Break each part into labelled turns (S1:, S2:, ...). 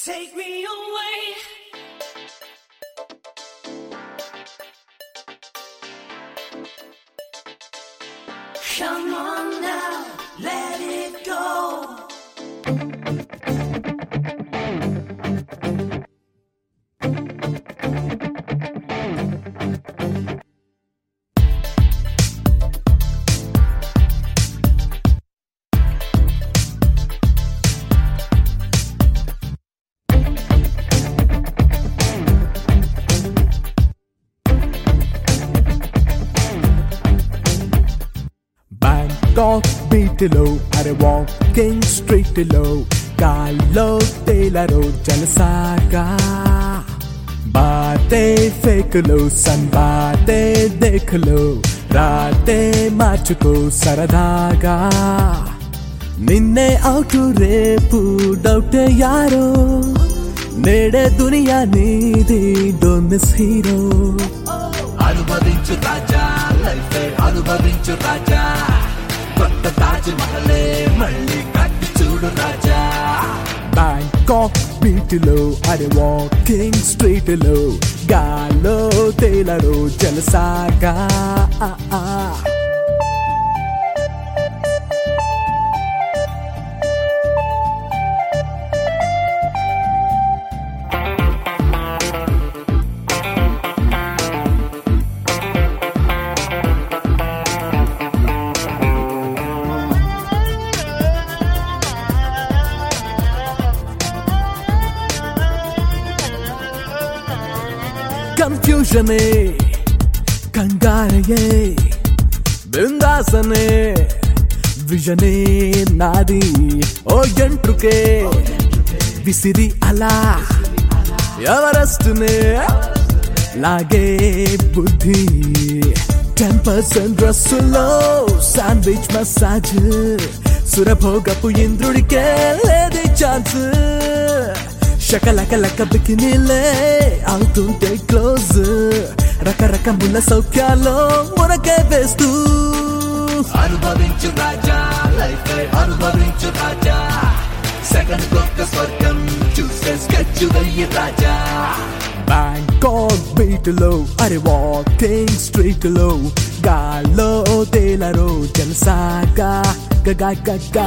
S1: Take me away. Come on now, let it go.
S2: Bangkok బీట్లో అరే walking street లో గాల్లో తేలరో జలసాగా బాతే ఫేకులు సన్ బాతే దేఖలు రాతే మార్చుకో సరదాగా నిన్నే అవుట్ రేపు డౌట్ యారో నేడే దునియా నీది డోంట్ మిస్ హీరో
S3: అనుభవించు రాజా లైఫ్ అనుభవించు రాజా కొత్త తాజ్ మహలే మళ్ళీ కట్టి చూడు రాజా
S2: బ్యాంకాక్ బీట్లో అరే వాకింగ్ స్ట్రీట్ లో గాల్లో తేలరు జలసాగా కన్ఫ్యూజనే కంగారయే బృందాసనే విజనే నాది ఓ ఎంట్రుకే విసిరి అలా ఎవరస్తునే లాగే బుద్ధి టెన్ పర్సెంట్ డ్రెస్సులో శాండ్విచ్ మసాజ్ సురభోగపు ఇంద్రుడికే లేది ఛాన్స్ శకలక బికినీలే అవుతుంటే క్లోజ్ రకరకముల సౌఖ్యాల్లో మునకే వేస్తూ
S3: అనుభవించు రాజా లైఫ్ అనుభవించు రాజా సెకండ్ కొత్త స్వర్గం చూసే స్కెచ్ వెయ్యి రాజా
S2: బ్యాంకాక్ బీట్లో అరే వాకింగ్ స్ట్రీట్ లో గాల్లో తేలరో జలసాగా గగా గగా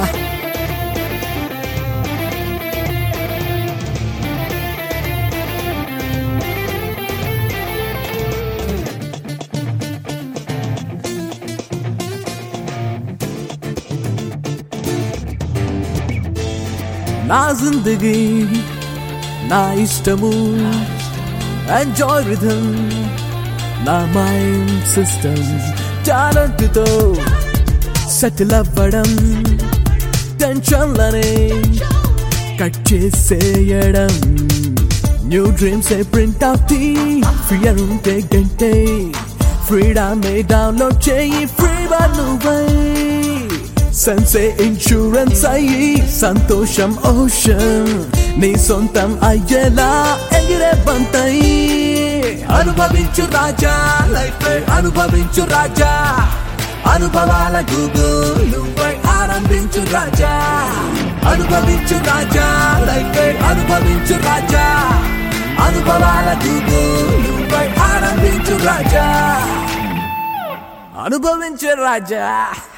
S2: నా జిందగీ నా ఇష్టము ఎంజాయ్ రిథమ్ నా మైండ్ సిస్టమ్ టాలెంట్తో సెటిల్ అవ్వడం టెన్షన్లనే కట్ చేసేయడం న్యూ డ్రీమ్స్ ఏ ప్రింట్ అవుట్ ఫియర్ ఉంటే గంటే ఫ్రీడమ్ డౌన్లోడ్ చేయి ఫ్రీ నువ్వై సెన్సే ఇన్సూరెన్స్ అయ్యి సంతోషం ఓషన్ నీ సొంతం అయ్యేలా ఎగిరే బంతై
S3: అనుభవించు రాజా లైఫ్ అనుభవించు రాజా అనుభవాల గూగుల్ నువ్వై ఆనందించు రాజా అనుభవించు రాజా లైఫ్ అనుభవించు రాజా అనుభవాల గూగుల్ నువ్వై ఆనందించు రాజా
S2: అనుభవించే రాజా